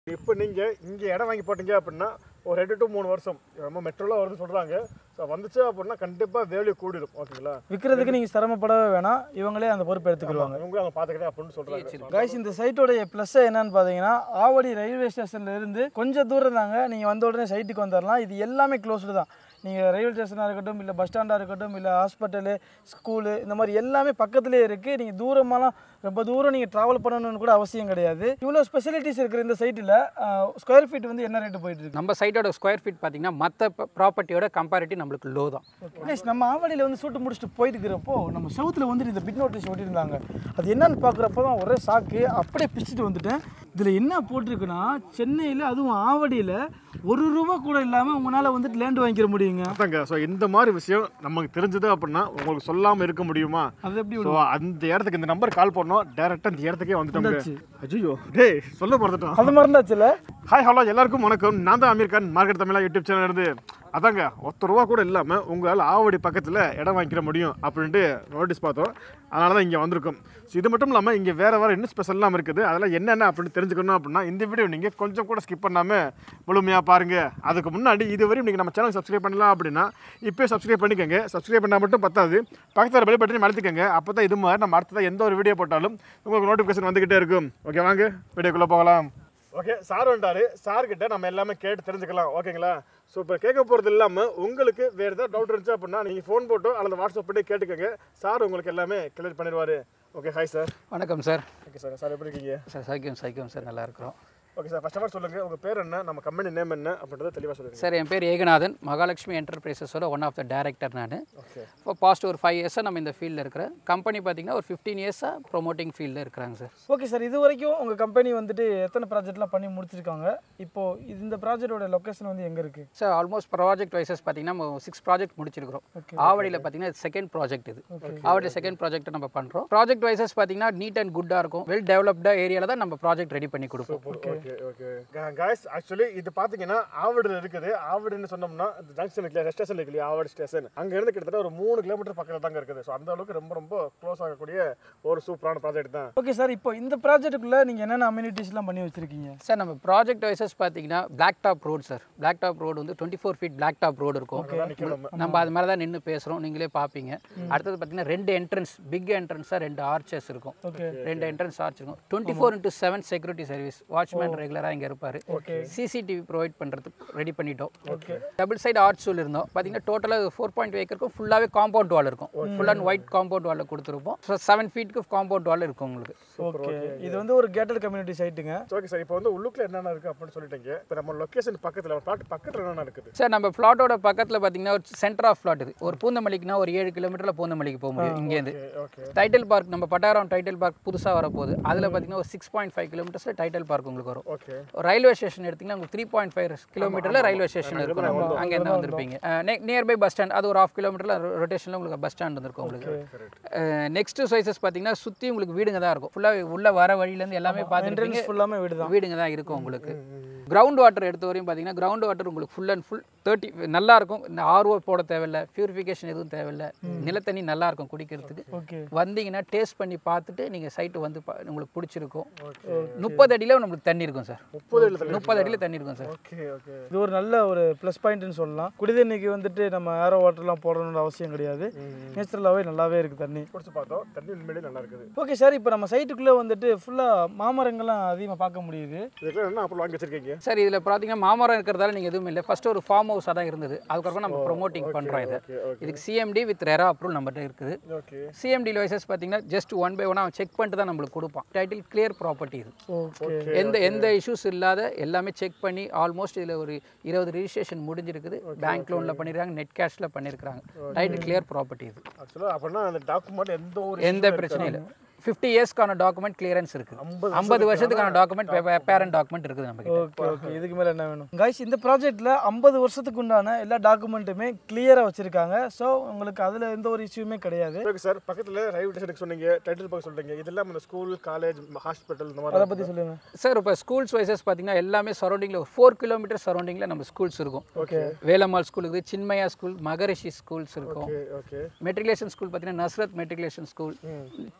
இப்போ நீங்கள் இங்கே இடம் வாங்கி போட்டீங்க அப்படின்னா ஒரு ரெண்டு டு மூணு வருஷம் நம்ம மெட்ரோவில் வருது சொல்கிறாங்க ஸோ வந்துச்சு அப்படின்னா கண்டிப்பாக வேல்யூ கூடிடும் ஓகேங்களா விற்கிறதுக்கு நீங்கள் சிரமப்படவே வேணாம் இவங்களே அந்த பொறுப்பு எடுத்துக்கிடுவாங்க இவங்களும் அவங்க பார்த்துக்கிறேன் அப்படின்னு சொல்கிறாங்க கைஸ் இந்த சைட்டோடைய ப்ளஸ் என்னன்னு பார்த்தீங்கன்னா ஆவடி ரயில்வே ஸ்டேஷன்ல இருந்து கொஞ்சம் தூரம் தாங்க நீங்கள் வந்த உடனே சைட்டுக்கு வந்துடலாம் இது எல்லாமே க்ளோஸ்டு தான் நீங்கள் ரயில்வே ஸ்டேஷனாக இருக்கட்டும் இல்லை பஸ் ஸ்டாண்டாக இருக்கட்டும் இல்லை ஹாஸ்பிட்டலு ஸ்கூலு இந்த மாதிரி எல்லாமே பக்கத்துலேயே இருக்குது நீங்கள் தூரமாலாம் ரொம்ப தூரம் நீங்கள் ட்ராவல் பண்ணணும்னு கூட அவசியம் கிடையாது இவ்வளோ ஸ்பெசிலிட்டிஸ் இருக்கிற இந்த சைட்டில் ஸ்கொயர் ஃபீட் வந்து என்ன ரேட்டு போயிட்டு இருக்கு நம்ம சைட்டோட ஸ்கொயர் ஃபீட் பார்த்தீங்கன்னா மற்ற ப்ராப்பர்ட்டியோட கம்பேரிட்டிவ் நம்மளுக்கு லோ தான் கைஸ் நம்ம ஆவடியில் வந்து சூட்டு முடிச்சுட்டு போயிட்டு இருக்கிறப்போ நம்ம செவுத்துல வந்துட்டு இந்த பிட் நோட்டீஸ் ஒட்டியிருந்தாங்க அது என்னன்னு பார்க்குறப்போ தான் ஒரே சாக்கு அப்படியே பிச்சுட்டு வந்துட்டேன் இதில் என்ன போட்டிருக்குன்னா சென்னையில் அதுவும் ஆவடியில் ஒரு ரூபா கூட இல்லாமல் உங்களால் வந்துட்டு லேண்ட் வாங்கிக்கிற முடியுங்க அதாங்க ஸோ இந்த மாதிரி விஷயம் நமக்கு தெரிஞ்சது அப்படின்னா உங்களுக்கு சொல்லாமல் இருக்க முடியுமா அது எப்படி ஸோ அந்த இடத்துக்கு இந்த நம்பர் கால் பண்ணோம் டேரெக்டாக இந்த இடத்துக்கே வந்துட்டோம் வந்தாச்சு. அஜியோ டேய் சொல்ல மறந்துட்டோம் அது மறந்தாச்சுல ஹாய் ஹலோ எல்லாருக்கும் வணக்கம் நான் தான் Aamir Khan market Tamizha YouTube channel இருந்து அதாங்க ஒத்த ரூபா கூட இல்லாமல் உங்களால் ஆவடி பக்கத்தில் இடம் வாங்கிக்கிற முடியும் அப்படின்ட்டு நோட்டீஸ் பார்த்தோம் அதனால தான் இங்கே வந்திருக்கோம் ஸோ இது மட்டும் இல்லாமல் இங்கே வேறு வேறு இன்னும் ஸ்பெஷல்லாம் இருக்குது அதெல்லாம் என்னென்ன அப்படின்னு தெரிஞ்சுக்கணும் அப்படின்னா இந்த வீடியோ நீங்கள் கொஞ்சம் கூட ஸ்கிப் பண்ணாமல் முழுமையாக பாருங்கள் அதுக்கு முன்னாடி இதுவரையும் நீங்கள் நம்ம சேனல் சப்ஸ்கிரைப் பண்ணலாம் அப்படின்னா இப்போயே சப்ஸ்கிரைப் பண்ணிக்கோங்க சப்ஸ்கிரைப் பண்ணால் மட்டும் பத்தாது பக்கத்தில் பெல் பட்டனை அழுத்திக்கோங்க அப்போ தான் இது மாதிரி நம்ம அடுத்ததாக எந்த ஒரு வீடியோ போட்டாலும் உங்களுக்கு நோட்டிஃபிகேஷன் வந்துக்கிட்டே இருக்கும் ஓகே வாங்க வீடியோக்குள்ளே போகலாம் ஓகே சார் வந்துட்டாரு சார் கிட்ட நம்ம எல்லாமே கேட்டு தெரிஞ்சுக்கலாம் ஓகேங்களா ஸோ இப்போ கேட்க போகிறது இல்லாமல் உங்களுக்கு வேறு ஏதாவது டவுட் இருந்துச்சு அப்படின்னா நீங்கள் ஃபோன் போட்டோ அல்லது வாட்ஸ்அப் பண்ணி கேட்டுக்கோங்க சார் உங்களுக்கு எல்லாமே கிளியர் பண்ணிடுவார் ஓகே ஹாய் சார் வணக்கம் சார் ஓகே சார் சார் எப்படி இருக்கீங்க சார் சைக்கியம் சைக்கியம் சார் நல்லா இருக்கிறோம் okay sir first of all சொல்லுங்கள் உங்கள் பேர் என்ன நம்ம கம்பெனி நேம் என்ன அப்படின்றத தெளிவாக சொல்லுங்கள் சார் என் பேர் ஏகநாதன் மகாலட்சுமி என்டர்பிரைசஸோட ஒன் ஆஃப் த டைரக்டர் நான் ஓகே இப்போ பாஸ்ட் ஒரு ஃபைவ் இயர்ஸாக நம்ம இந்த ஃபீல்டில் இருக்கிறேன் கம்பெனி பார்த்தீங்கன்னா ஒரு ஃபிஃப்டீன் இயர்ஸாக ப்ரொமோட்டிங் ஃபீல்டில் இருக்கிறாங்க சார் ஓகே சார் இது வரைக்கும் உங்கள் கம்பெனி வந்துட்டு எத்தனை ப்ராஜெக்ட்லாம் பண்ணி முடிச்சிருக்காங்க இப்போது இந்த ப்ராஜெக்டோட லொக்கேஷன் வந்து எங்கே இருக்குது சார் ஆல்மோஸ்ட் ப்ராஜெக்ட் வைசஸ் பார்த்தீங்கன்னா நம்ம சிக்ஸ் ப்ராஜெக்ட் முடிச்சிருக்கிறோம் Okay. ஆவடியில் பார்த்தீங்கன்னா செகண்ட் ப்ராஜெக்ட் இது ஆவடியில் செகண்ட் ப்ராஜெக்ட் நம்ம பண்ணுறோம் ப்ராஜெக்ட் வைசஸ் பார்த்தீங்கன்னா நீட் அண்ட் குட்டாக இருக்கும் வெல் டெவலப்டாக ஏரியாவில் தான் நம்ம ப்ராஜெக்ட் ரெடி பண்ணி கொடுப்போம் ஓகே ஓகே காய்ஸ் ஆக்சுவலி இது பார்த்தீங்கன்னா ஆவடியில் இருக்குது ஆவடின்னு சொன்னோம்னா இந்த ஜங்ஷன் இருக்கு ஸ்டேஷன் இருக்கு இல்லையா ஆவடி ஸ்டேஷன் அங்கேருந்து கிட்டத்தட்ட ஒரு மூணு கிலோமீட்டர் பக்கத்தில் தாங்க இருக்குது ஸோ அந்த அளவுக்கு ரொம்ப ரொம்ப க்ளோஸ் ஆகக்கூடிய ஒரு சூப்பரான ப்ராஜெக்ட் தான் ஓகே சார் இப்போ இந்த ப்ராஜெக்ட்டுக்குள்ளே நீங்கள் என்னென்ன அம்யூனிட்டிஸ்லாம் பண்ணி வச்சுருக்கீங்க சார் நம்ம ப்ராஜெக்ட் வைசஸ் பார்த்தீங்கன்னா black top road sir black top road வந்து twenty four feet black top road இருக்கும் நிற்கிறோம் நம்ம அது மேலே தான் நின்று பேசுகிறோம் நீங்களே பார்ப்பீங்க அடுத்தது பார்த்தீங்கன்னா ரெண்டு என்ட்ரன்ஸ் பிக் என்ட்ரன்ஸாக ரெண்டு ஆர்ச்சஸ் இருக்கும் ஓகே ரெண்டு என்ட்ரன்ஸ் ஆர்ச் இருக்கும் twenty four into seven security service watchman ரெகுலராக இங்கே இருப்பார் சிசிடிவி ப்ரொவைட் பண்ணுறதுக்கு ரெடி பண்ணிட்டோம் டபுள் சைடு ஆர்ச் சொல்லியிருந்தோம் பார்த்தீங்கன்னா டோட்டலாக ஃபோர் பாயிண்ட் ஏக்கருக்கும் ஃபுல்லாகவே காம்பவுண்ட் வால் இருக்கும் ஃபுல் அண்ட் ஒயிட் காம்பவுண்ட் வாலில் கொடுத்துருப்போம் ஸோ செவன் ஃபீட்டுக்கு காம்பவுண்ட் வால் இருக்கும் உங்களுக்கு ஓகே இது வந்து ஒரு கேட்டட் கம்யூனிட்டி சைட்டுங்க ஓகே சார் இப்போ வந்து உள்ளுக்குள்ள என்னென்ன இருக்குது அப்படின்னு சொல்லிட்டீங்க இப்போ நம்ம லொக்கேஷன் பக்கத்தில் பிளாட் பக்கத்தில் என்னென்ன இருக்குது சார் நம்ம பிளாட்டோட பக்கத்தில் பார்த்தீங்கன்னா ஒரு சென்டர் ஆஃப் பிளாட் இது ஒரு பூந்தமல்லிக்குனா ஒரு ஏழு கிலோமீட்டரில் பூந்தமல்லிக்கு போக முடியும் இங்கேருந்து ஓகே டைட்டில் பார்க் நம்ம பட்டாரம் டைட்டில் பார்க் புதுசாக வரப்போகுது அதில் பார்த்தீங்கன்னா ஒரு சிக்ஸ் பாயிண்ட் ஃபைவ் கிலோமீட்டர்ஸில் டைட்டில் பார்க் உங்களுக்கு வரும் ஓகே ரயில்வே ஸ்டேஷன் எடுத்தீங்கன்னா உங்களுக்கு த்ரீ பாயிண்ட் ஃபைவ் கிலோமீட்டரில் ரயில்வே ஸ்டேஷன் இருக்கும் அங்கேருந்து வந்திருப்பீங்க நியர்பை பஸ் ஸ்டாண்ட் அது ஒரு ஆஃப் கிலோமீட்டரில் ரொட்டேஷனில் உங்களுக்கு பஸ் ஸ்டாண்ட் வந்திருக்கும் உங்களுக்கு நெக்ஸ்ட் சைஸஸ் பார்த்தீங்கன்னா சுற்றி உங்களுக்கு வீடுங்க தான் இருக்கும் ஃபுல்லாக உள்ள வர வழியிலேருந்து எல்லாமே பார்த்துருப்பீங்க என்ட்ரன்ஸ் ஃபுல்லாமே வீடு தான் வீடுங்க தான் இருக்கும் உங்களுக்கு கிரவுண்ட் வாட்டர் எடுத்த வரையும் பார்த்தீங்கன்னா கிரவுண்ட் வாட்டர் உங்களுக்கு ஃபுல் அண்ட் ஃபுல் தேர்ட்டி நல்லா இருக்கும் இந்த ஆர்ஓ போட தேவையில்ல பியூரிஃபிகேஷன் எதுவும் தேவையில்ல நிலத்தண்ணி நல்லா இருக்கும் குடிக்கிறதுக்கு ஓகே வந்தீங்கன்னா டேஸ்ட் பண்ணி பார்த்துட்டு நீங்கள் சைட்டு வந்து பா- உங்களுக்கு பிடிச்சிருக்கும் முப்பது அடியில் நம்மளுக்கு தண்ணி இருக்கும் சார் முப்பது எழுத்துல முப்பது அடியில் தண்ணி இருக்கும் சார் ஓகே ஓகே இது ஒரு நல்ல ஒரு ப்ளஸ் பாயிண்ட்னு சொல்லலாம் குடிதண்ணிக்கு வந்துட்டு நம்ம ஏரோ வாட்டர்லாம் போடணும்னு அவசியம் கிடையாது நேச்சுரலாகவே நல்லாவே இருக்குது தண்ணி குடிச்சு பார்த்தோம் தண்ணி உண்மையிலேயே நல்லா இருக்குது ஓகே சார் இப்போ நம்ம சைட்டுக்குள்ளே வந்துட்டு ஃபுல்லாக மாமரங்கள்லாம் அதிகமாக பார்க்க முடியுது இதுக்கெல்லாம் என்ன அப்போ வாங்கி வச்சிருக்கீங்க சார் இதில் பார்த்தீங்கன்னா மாமரம் இருக்கிறதால நீங்கள் எதுவும் இல்லை ஃபர்ஸ்ட் ஒரு ஃபார்ம் ஹவுஸாக தான் இருந்தது அதுக்கப்புறம் நம்ம ப்ரொமோட்டிங் பண்ணுறோம் இதை ஓகே ஓகே இதுக்கு சிஎம்டி வித் ரெரா அப்ரூவல் நம்மகிட்ட இருக்குது ஓகே சிஎம்டி லைசன்ஸ் பார்த்தீங்கன்னா ஜஸ்ட் ஒன் பை ஒன் அவன் செக் பண்ணிட்டு தான் நம்மளுக்கு கொடுப்பான் டைட்டில் கிளியர் ப்ராப்பர்ட்டி இது ஓகே எந்த எந்த இஷ்யூஸ் இல்லாத எல்லாமே செக் பண்ணி ஆல்மோஸ்ட் இதில் ஒரு இருபது ரிஜிஸ்ட்ரேஷன் முடிஞ்சிருக்குது பேங்க் லோனில் பண்ணியிருக்காங்க நெட் கேஷில் பண்ணியிருக்காங்க டைட்டில் கிளியர் ப்ராப்பர்ட்டி இது ஆக்சுவலாக அப்படின்னா அந்த டாக்குமெண்ட் எந்த ஒரு எந்த பிரச்சனையும் இல்லை ஃபிஃப்டி இயர்ஸ்க்கான டாக்குமெண்ட் கிளியரன்ஸ் இருக்குது ஐம்பது ஐம்பது வருஷத்துக்கான டாக்குமெண்ட் பேரண்ட் டாக்குமெண்ட் இருக்குது நமக்கு ஓகே ஓகே இதுக்கு மேலே என்ன வேணும் கைஸ் இந்த ப்ராஜெக்ட்டில் ஐம்பது வருஷத்துக்கு உண்டான எல்லா டாக்குமெண்ட்டுமே கிளியராக வச்சுருக்காங்க ஸோ உங்களுக்கு அதில் எந்த ஒரு இஷ்யூமே கிடையாது ஓகே சார் பக்கத்தில் ரயில்வே ஸ்டேஷனுக்கு சொன்னீங்க டைட்டில் பார்க்க சொல்றீங்க இதெல்லாம் இந்த ஸ்கூல் காலேஜ் ஹாஸ்பிட்டல் இந்த அதை மாதிரி பற்றி சொல்லுங்கள் சார் இப்போ ஸ்கூல்ஸ் வைசஸ் பார்த்தீங்கன்னா எல்லாமே சரௌண்டிங்கில் ஒரு ஃபோர் கிலோமீட்டர் சரௌண்டிங்கில் நம்ம ஸ்கூல்ஸ் இருக்கும் ஓகே வேலம்மாள் ஸ்கூல் இருக்குது சின்மயா ஸ்கூல் மகரிஷி ஸ்கூல்ஸ் இருக்கும் ஓகே ஓகே மெட்ரிகுலேஷன் ஸ்கூல் பார்த்தீங்கன்னா நஸ்ரத் மெட்ரிகுலேஷன் ஸ்கூல் நியர்பை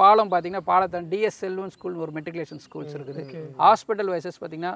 பாலம் பார்த்தீங்கன்னா பாலத்தான் டிஎஸ் செல்வன் ஸ்கூல் ஒரு மெட்ரிகுலேஷன் ஸ்கூல்ஸ் இருக்குது ஹாஸ்பிட்டல் வைசஸ் பார்த்தீங்கன்னா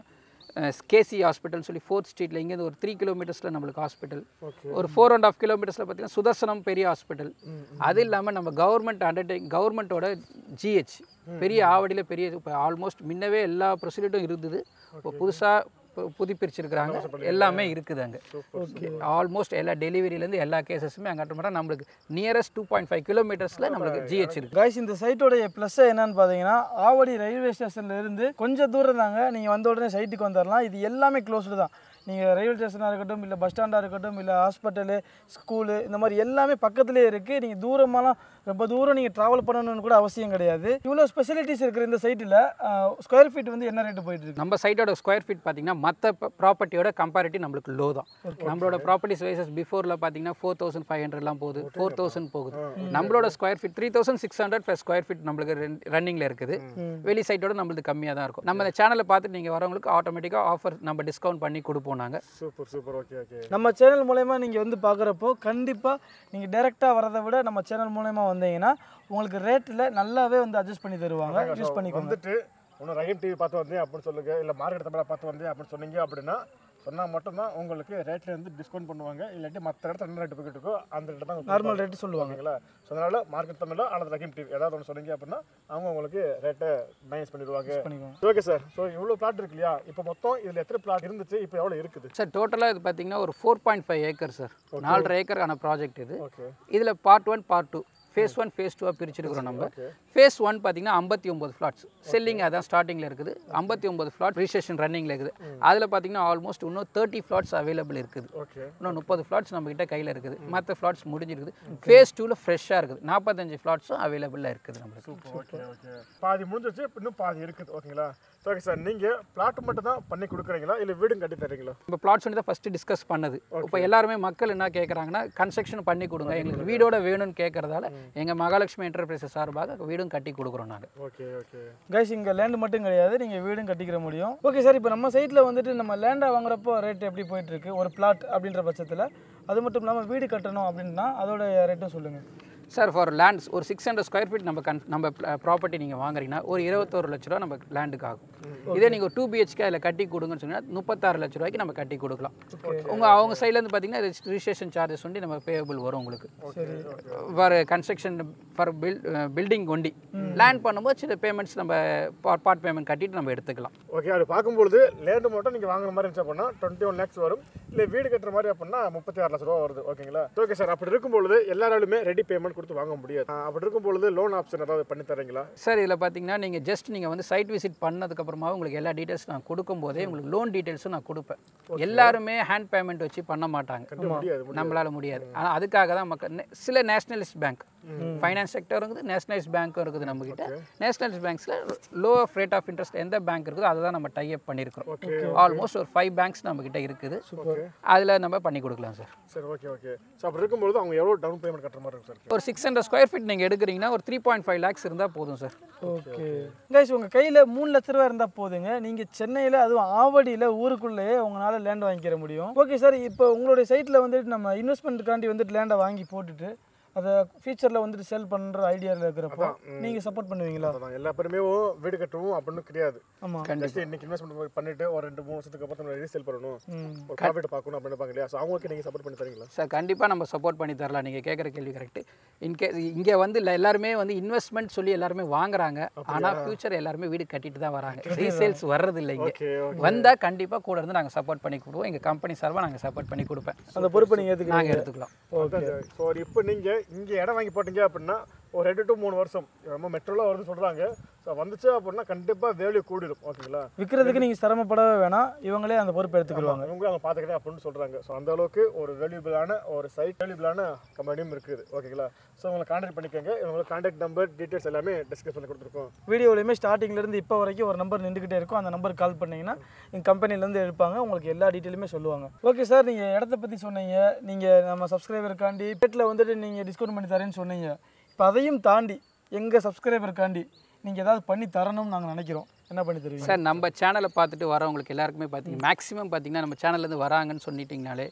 கேசி ஹாஸ்பிட்டல் சொல்லி ஃபோர்த் ஸ்ட்ரீட்டில் இங்கேருந்து ஒரு த்ரீ கிலோமீட்டர்ஸில் நம்மளுக்கு ஹாஸ்பிட்டல் ஒரு ஃபோர் அண்ட் ஆஃப் கிலோமீட்டர்ஸில் பார்த்தீங்கன்னா சுதர்சனம் பெரிய ஹாஸ்பிட்டல் அது இல்லாமல் நம்ம கவர்மெண்ட் அண்டர்டேக் கவர்மெண்ட்டோட ஜிஹெச் பெரிய ஆவடியில் பெரிய இப்போ ஆல்மோஸ்ட் முன்னவே எல்லா ப்ரொசீடியும் இருந்தது இப்போ புதுசாக புதுப்பிச்சிருக்கிறாங்க எல்லாமே இருக்குது அங்கே ஆல்மோஸ்ட் எல்லா டெலிவரியிலேருந்து எல்லா கேசஸுமே அங்கே அட்டன் நம்மளுக்கு நியரஸ்ட் டூ பாயிண்ட் ஃபைவ் கிலோமீட்டர்ஸில் நம்மளுக்கு ஜிஹெச் இருக்குது கைஸ் இந்த சைட்டோடைய ப்ளஸ் என்னன்னு பார்த்தீங்கன்னா ஆவடி ரயில்வே ஸ்டேஷன்ல இருந்து கொஞ்சம் தூரம் தாங்க நீங்கள் வந்த உடனே சைட்டுக்கு வந்துடலாம் இது எல்லாமே க்ளோஸ்டு தான் நீங்கள் ரயில்வே ஸ்டேஷனாக இருக்கட்டும் இல்லை பஸ் ஸ்டாண்டாக இருக்கட்டும் இல்லை ஹாஸ்பிட்டலு ஸ்கூலு இந்த மாதிரி எல்லாமே பக்கத்துலேயே இருக்குது நீங்கள் தூரமாலாம் ரொம்ப தூரம் நீங்கள் ட்ராவல் பண்ணணும்னு கூட அவசியம் கிடையாது இவ்வளோ ஸ்பெசிலிட்டிஸ் இருக்கிற இந்த சைட்டில் ஸ்கொயர் ஃபீட் வந்து என்ன ரேட்டு போயிட்டு இருக்கு நம்ம சைட்டோட ஸ்கொயர் ஃபீட் பார்த்தீங்கன்னா மற்ற ப்ராப்பர்ட்டியோட கம்பேரிட்டிவ் நம்மளுக்கு லோ தான் நம்மளோட ப்ராப்பர்ட்டிஸ் வைசஸ் பிஃபோரில் பார்த்தீங்கன்னா ஃபோர் தௌசண்ட் ஃபைவ் ஹண்ட்ரட்லாம் போகுது ஃபோர் தௌசண்ட் போகுது நம்மளோட square feet three thousand six hundred plus square feet நம்மளுக்கு ரன்னிங்கில் இருக்குது வெளி சைட்டோட நம்மளுக்கு கம்மியாக தான் இருக்கும் நம்ம இந்த சேனலை பார்த்துட்டு நீங்கள் வரவங்களுக்கு ஆட்டோமேட்டிக்காக ஆஃபர் நம்ம டிஸ்கவுண்ட் பண்ணி கொடுப்போம் நாங்கள் சூப்பர் சூப்பர் ஓகே ஓகே நம்ம சேனல் மூலயமா நீங்கள் வந்து பார்க்குறப்போ கண்டிப்பாக நீங்கள் டேரெக்டாக வரதை விட நம்ம சேனல் மூலயமா வந்தீங்கன்னா உங்களுக்கு ரேட்டில் நல்லாவே வந்து அட்ஜஸ்ட் பண்ணி தருவாங்க யூஸ் பண்ணிக்கோங்க வந்துட்டு ஒன்று ரயம் டிவி பார்த்து வந்தேன் அப்படின்னு சொல்லுங்க இல்லை மார்க்கெட் தமிழா பார்த்து வந்தேன் அப்படின்னு சொன்னீங்க அப்படின்னா சொன்னால் மட்டும்தான் உங்களுக்கு ரேட்ல இருந்து டிஸ்கவுண்ட் பண்ணுவாங்க இல்லாட்டி மற்ற இடத்துல என்ன ரேட் போய்கிட்டு இருக்கோ அந்த ரேட்டு தான் நார்மல் ரேட்டு சொல்லுவாங்க ஓகேங்களா ஸோ அதனால மார்க்கெட் தமிழா அல்லது ரஹீம் டிவி ஏதாவது ஒன்று சொன்னீங்க அப்படின்னா அவங்க உங்களுக்கு ரேட்டை மைனஸ் பண்ணிடுவாங்க பண்ணிக்கோங்க ஓகே சார் ஸோ இவ்வளோ பிளாட் இருக்கு இல்லையா இப்போ மொத்தம் இதில் எத்தனை பிளாட் இருந்துச்சு இப்போ எவ்வளோ இருக்குது சார் டோட்டலாக இது பார்த்தீங்கன்னா ஒரு four point five acre sir நாலரை ஏக்கரான ப்ராஜெக்ட் இது ஓகே இதில் part one part two phase one phase டூவாக பிரிச்சிருக்கிறோம் நம்ம ஃபேஸ் ஒன் பார்த்தீங்கன்னா ஐம்பத்தி ஒம்பது ஃப்ளாட்ஸ் செல்லிங் அதான் ஸ்டார்டிங்கில் இருக்குது ஐம்பத்தி ஒம்பது ஃப்ளாட் ரிஜிஸ்ட்ரேஷன் ரன்னிங்கில் இருக்குது அதில் பார்த்தீங்கன்னா ஆல்மோஸ்ட் இன்னும் தேர்ட்டி ஃப்ளாட்ஸ் அவைலபிள் இருக்குது ஓகே இன்னும் முப்பது ஃப்ளாட்ஸ் நம்மக்கிட்ட கையில் இருக்குது மற்ற ஃப்ளாட்ஸ் முடிஞ்சிருக்குது ஃபேஸ் டூவில் ஃப்ரெஷ்ஷாக இருக்குது நாற்பத்தஞ்சு ஃப்ளாட்ஸும் அவைலபிளாக இருக்குது நம்மளுக்கு ஓகே ஓகே பாதி முடிஞ்சிருச்சு இன்னும் பாதி இருக்குது ஓகேங்களா ஓகே சார் நீங்கள் பிளாட் மட்டும் தான் பண்ணி கொடுக்குறீங்களா இல்லை வீடும் கட்டி தரீங்களா இப்போ பிளாட்ஸ் வந்து தான் ஃபஸ்ட்டு டிஸ்கஸ் பண்ணது இப்போ எல்லாருமே மக்கள் என்ன கேட்குறாங்கன்னா கன்ஸ்ட்ரக்ஷன் பண்ணி கொடுங்க எங்களுக்கு வீடோட வேணும்னு கேட்கறதால எங்கள் மகாலட்சுமி என்டர்பிரைசஸ் சார்பாக வீடும் கட்டி கொடுக்குறோம் நாங்கள் ஓகே ஓகே கைஸ் இங்கே லேண்டு மட்டும் கிடையாது நீங்கள் வீடும் கட்டிக்கிற முடியும் ஓகே சார் இப்போ நம்ம சைட்டில் வந்துட்டு நம்ம லேண்டாக வாங்குறப்போ ரேட் எப்படி போயிட்டு இருக்கு ஒரு பிளாட் அப்படின்ற பட்சத்தில் அது மட்டும் இல்லாமல் வீடு கட்டணும் அப்படின்னா அதோட ரேட்டும் சொல்லுங்கள் சார் ஃபார் லேண்ட்ஸ் ஒரு சிக்ஸ் ஹண்ட்ரட் ஸ்கொயர் ஃபீட் நம்ம கன் நம்ம ப்ராப்பர்ட்டி நீங்கள் வாங்குறீங்கன்னா ஒரு இருபத்தோரு லட்ச ரூபா நம்ம லேண்டுக்கு ஆகும் இதே நீங்கள் டூ பிஹெச்கே அதில் கட்டி கொடுங்கன்னு சொன்னால் முப்பத்தாறு லட்ச ரூபாய்க்கு நம்ம கட்டி கொடுக்கலாம் உங்கள் அவங்க சைட்லேருந்து பார்த்தீங்கன்னா ரிஜிஸ்ட்ரேஷன் சார்ஜஸ் வந்து நம்ம பேயபிள் வரும் உங்களுக்கு ஃபார் கன்ஸ்ட்ரக்ஷன் ஃபார் பில் பில்டிங் ஒண்டி லேண்ட் பண்ணும்போது சில பேமெண்ட்ஸ் நம்ம பார்ட் பேமெண்ட் கட்டிட்டு நம்ம எடுத்துக்கலாம் ஓகே அது பார்க்கும்பொழுது லேண்டு மட்டும் நீங்கள் வாங்குற மாதிரி இருந்துச்சு அப்படின்னா டுவெண்ட்டி ஒன் லேக்ஸ் வரும் இல்லை வீடு கட்டுற மாதிரி அப்படின்னா முப்பத்தி ஆறு லட்ச ரூபா வருது ஓகேங்களா ஓகே சார் அப்படி இருக்கும்பொழுது எல்லாராலுமே ரெடி பேமெண்ட் கொடுத்து வாங்க முடியாது ஆ, அப்படி இருக்கும்பொழுது லோன் ஆப்ஷன் ஏதாவது பண்ணி தரீங்களா சார் இதில் பார்த்தீங்கன்னா நீங்கள் ஜஸ்ட் நீங்கள் வந்து சைட் விசிட் பண்ணதுக்கப்புறமா உங்களுக்கு எல்லா டீட்டெயில்ஸ் நான் கொடுக்கும்போதே உங்களுக்கு லோன் டீட்டெயில்ஸும் நான் கொடுப்பேன் எல்லாருமே ஹேண்ட் பேமெண்ட் வச்சு பண்ண மாட்டாங்க முடியாது நம்மளால முடியாது ஆனால் அதுக்காக தான் மக்கள் நெ- சில நேஷனலிஸ்ட் பேங்க் ஃபைனான்ஸ் செக்டர் இருக்குது நேஷனலைஸ் பேங்க்கும் இருக்குது நம்மக்கிட்ட நேஷனலைஸ் பேங்க்ஸில் low of rate of interest எந்த பேங்க் இருக்குதோ அதை தான் நம்ம டைப் பண்ணியிருக்கிறோம் ஆல்மோஸ்ட் ஒரு ஃபைவ் பேங்க்ஸ் நம்மக்கிட்ட இருக்குது அதில் நம்ம பண்ணி கொடுக்கலாம் சார் சரி ஓகே ஓகே ஸோ அப்படி இருக்கும்பொழுது அவங்க எவ்வளோ டவுன் பேமெண்ட் கட்டுற மாதிரி இருக்கும் சார் ஒரு சிக்ஸ் ஹண்ட்ரட் ஸ்கொயர் ஃபீட் நீங்கள் எடுக்கிறீங்கன்னா ஒரு த்ரீ பாயிண்ட் ஃபைவ் லேக்ஸ் இருந்தால் போதும் சார் ஓகே கைஸ் உங்கள் கையில் மூணு லட்ச ரூபா இருந்தால் போதுங்க நீங்கள் சென்னையில் அதுவும் ஆவடியில் ஊருக்குள்ளேயே உங்களால் லேண்ட் வாங்கிக்கிற முடியும் ஓகே சார் இப்போ உங்களுடைய சைட்டில் வந்துட்டு நம்ம இன்வெஸ்ட்மெண்ட்டுக்காண்டி வந்துட்டு லேண்டை வாங்கி போட்டுட்டு அதை ஃபியூச்சரில் வந்துட்டு செல் பண்ணுற ஐடியாவில் இருக்கிறப்போ நீங்கள் சப்போர்ட் பண்ணுவீங்களா அதான் எல்லா பேருமே வீடு கட்டவும் அப்படின்னு கிடையாது ஆமாம் ஜஸ்ட் இன்னைக்கு இன்வெஸ்ட்மெண்ட் பண்ணிட்டு ஒரு ரெண்டு மூணு வருஷத்துக்கு அப்புறம் நம்ம ரீசேல் பண்ணணும் ம் ஒரு ப்ராஃபிட் பார்க்கணும் அப்படின்னு நினைப்பாங்க இல்லையா ஸோ அவங்களுக்கு நீங்கள் சப்போர்ட் பண்ணி தரீங்களா சார் கண்டிப்பாக நம்ம சப்போர்ட் பண்ணி தரலாம் நீங்கள் கேட்குற கேள்வி கரெக்ட் இன்கே இங்கே வந்து இல்ல எல்லாருமே வந்து இன்வெஸ்ட்மெண்ட் சொல்லி எல்லாருமே வாங்குறாங்க ஆனால் ஃபியூச்சர் எல்லாருமே வீடு கட்டிட்டு தான் வராங்க ரீசேல்ஸ் வர்றது இல்லை இங்கே ஓகே ஓகே வந்தால் கண்டிப்பாக கூட இருந்து நாங்கள் சப்போர்ட் பண்ணி கொடுப்போம் எங்கள் கம்பெனி சார்பாக நாங்கள் சப்போர்ட் பண்ணி கொடுப்பேன் அந்த பொறுப்பை நீங்கள் ஏற்றுக்கிறீங்க நாங்கள் எடுத்துக்கலாம் ஓகே ஸோ இப்போ நீங்கள் இங்கே இடம் வாங்கி போட்டீங்க அப்படின்னா ஒரு ரெண்டு டு மூணு வருஷம் நம்ம மெட்ரோவில் வருதுன்னு சொல்கிறாங்க ஸோ வந்துச்சு அப்படின்னா கண்டிப்பாக வேல்யூ கூடிடும் ஓகேங்களா விற்கிறதுக்கு நீங்கள் சிரமப்படவே வேணாம் இவங்களே அந்த பொறுப்பை எடுத்துக்கிடுவாங்க இவங்க அவங்க பார்த்துக்கிட்டே அப்படின்னு சொல்கிறாங்க ஸோ அந்த அளவுக்கு ஒரு வேல்யூபிளான ஒரு சைட் வேல்யூபிளான கம்பெனியும் இருக்குது ஓகேங்களா ஸோ உங்களை கான்டாக்ட் பண்ணிக்கோங்க இவங்களுக்கு கான்டாக்ட் நம்பர் டீட்டெயில்ஸ் எல்லாமே டிஸ்கஸ் பண்ணி கொடுத்துருக்கோம் வீடியோலையுமே ஸ்டார்டிங்லேருந்து இப்போ வரைக்கும் ஒரு நம்பர் நின்றுக்கிட்டே இருக்கும் அந்த நம்பருக்கு கால் பண்ணீங்கன்னா எங்கள் கம்பெனிலேருந்து எடுப்பாங்க உங்களுக்கு எல்லா டீட்டெயிலுமே சொல்லுவாங்க ஓகே சார் நீங்கள் இடத்த பற்றி சொன்னீங்க நீங்கள் நம்ம சப்ஸ்கிரைபருக்காண்டி ரேட்டில் வந்துட்டு நீங்கள் டிஸ்கவுண்ட் பண்ணி தரேன்னு சொன்னீங்க இப்போ அதையும் தாண்டி எங்கள் சப்ஸ்கிரைபருக்காண்டி நீங்கள் ஏதாவது பண்ணி தரணும்னு நாங்கள் நினைக்கிறோம் என்ன பண்ணி தருவீங்க சார் நம்ம சேனலை பார்த்துட்டு வரவங்களுக்கு எல்லாருக்குமே பார்த்தீங்க மேக்ஸிமம் பார்த்தீங்கன்னா நம்ம சேனல்லேருந்து வராங்கன்னு சொல்லிட்டீங்கனாலே ம்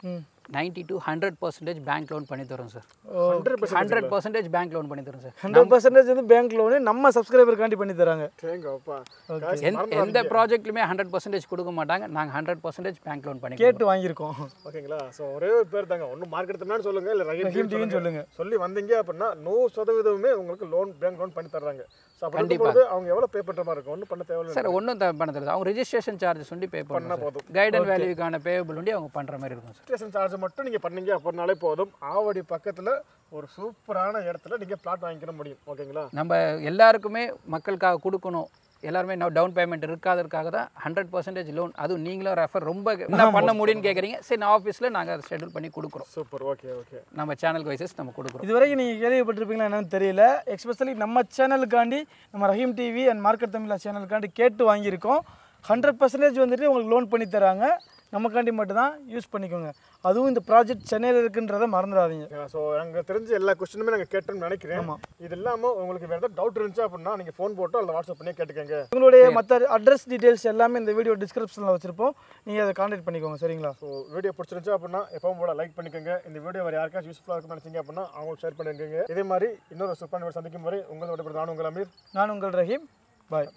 ninety to hundred percentage bank loan பண்ணி தரோம் sir hundred percent hundred percentage bank loan பண்ணி தரோம் சார் ஹண்ட்ரட் பர்சன்டேஜ் வந்து பேங்க் லோனு நம்ம சப்ஸ்கிரைபருக்காண்டி பண்ணி தராங்க தேங்கப்பா எந்த எந்த ப்ராஜெக்ட்லையுமே ஹண்ட்ரட் பர்சன்டேஜ் கொடுக்க மாட்டாங்க நாங்கள் ஹண்ட்ரட் பர்சன்டேஜ் பேங்க் லோன் பண்ணி கேட்டு வாங்கியிருக்கோம் ஓகேங்களா ஸோ ஒரே ஒரு பேர் தாங்க ஒன்றும் மார்க்கெட் தமிழ்னு சொல்லுங்க இல்லை ரஹீம் ரஹீம் டிவின்னு டிவின்னு சொல்லுங்க. சொல்லி வந்தீங்க அப்படின்னா நூறு சதவீதமே உங்களுக்கு லோன் பேங்க் லோன் பண்ணி தர்றாங்க ஸோ அப்படி இருக்கும்போது அவங்க எவ்வளோ பே பண்ணுற மாதிரி இருக்கும் ஒன்றும் பண்ண தேவையில்லை சார் ஒன்றும் பண்ண தெரியாது அவங்க ரெஜிஸ்ட்ரேஷன் சார்ஜஸ் உண்டி பே பண்ணணும் போதும். கைட் அண்ட் வேல்யூக்கான பேபிள் உண்டி அவங்க பண்ணுற மாதிரி இருக்கும் சார் ரெஜிஸ்ட்ரேஷன் சார்ஜ் மட்டும் நீங்கள் பண்ணீங்க அப்படின்னாலே போதும் ஆவடி பக்கத்தில் ஒரு சூப்பரான இடத்துல நீங்கள் பிளாட் வாங்கிக்கிற முடியும் ஓகேங்களா நம்ம எல்லாருக்குமே மக்களுக்காக கொடுக்கணும் எல்லாருமே நான் டவுன் பேமெண்ட் இருக்காததுக்காக தான் ஹண்ட்ரட் பர்சன்டேஜ் லோன் அதுவும் நீங்களும் ரெஃபர் ரொம்ப என்ன பண்ண முடியும்னு கேட்குறீங்க சரி நான் ஆஃபீஸில் நாங்கள் அதை ஷெட்யூல் பண்ணி கொடுக்குறோம் சூப்பர் ஓகே ஓகே நம்ம சேனல் வைசஸ் நம்ம கொடுக்குறோம் இதுவரைக்கும் நீங்கள் கேள்விப்பட்டிருப்பீங்களா என்னன்னு தெரியல எக்ஸ்பெஷலி நம்ம சேனலுக்காண்டி நம்ம ரஹீம் டிவி அண்ட் மார்க்கெட் தமிழா சேனலுக்காண்டி கேட்டு வாங்கியிருக்கோம் ஹண்ட்ரட் பர்சன்டேஜ் வந்துட்டு உங்களுக்கு லோன் பண்ணி தராங்க நமக்காண்டி மட்டும்தான் யூஸ் பண்ணிக்கோங்க அதுவும் இந்த ப்ராஜெக்ட் சென்னையில் இருக்குன்றதை மறந்துடாதீங்க ஸோ நாங்கள் தெரிஞ்ச எல்லா கொஸ்டினுமே நாங்கள் கேட்டோம்னு நினைக்கிறேன் இது இல்லாமல் உங்களுக்கு வேறு ஏதாவது டவுட் இருந்துச்சு அப்படின்னா நீங்கள் ஃபோன் போட்டு அதில் வாட்ஸ்அப் பண்ணி கேட்டுக்கங்க உங்களுடைய மற்ற அட்ரஸ் டீட்டெயில்ஸ் எல்லாமே இந்த வீடியோ டிஸ்கிரிப்ஷனில் வச்சுருப்போம் நீங்கள் அதை கான்டாக்ட் பண்ணிக்கோங்க சரிங்களா ஸோ வீடியோ பிடிச்சிருந்துச்சு அப்படின்னா எப்பவும் போல லைக் பண்ணிக்கோங்க இந்த வீடியோ வேறு யாருக்காச்சும் யூஸ்ஃபுல்லாக இருக்கும்னு நினச்சிங்க அப்படின்னா அவங்களுக்கு ஷேர் பண்ணிக்கோங்க இதே மாதிரி இன்னொரு சூப்பரான சந்திக்கும் வரை உங்களோட நானும் உங்கள் அமீர் நான் உங்கள் ரஹீம் பாய்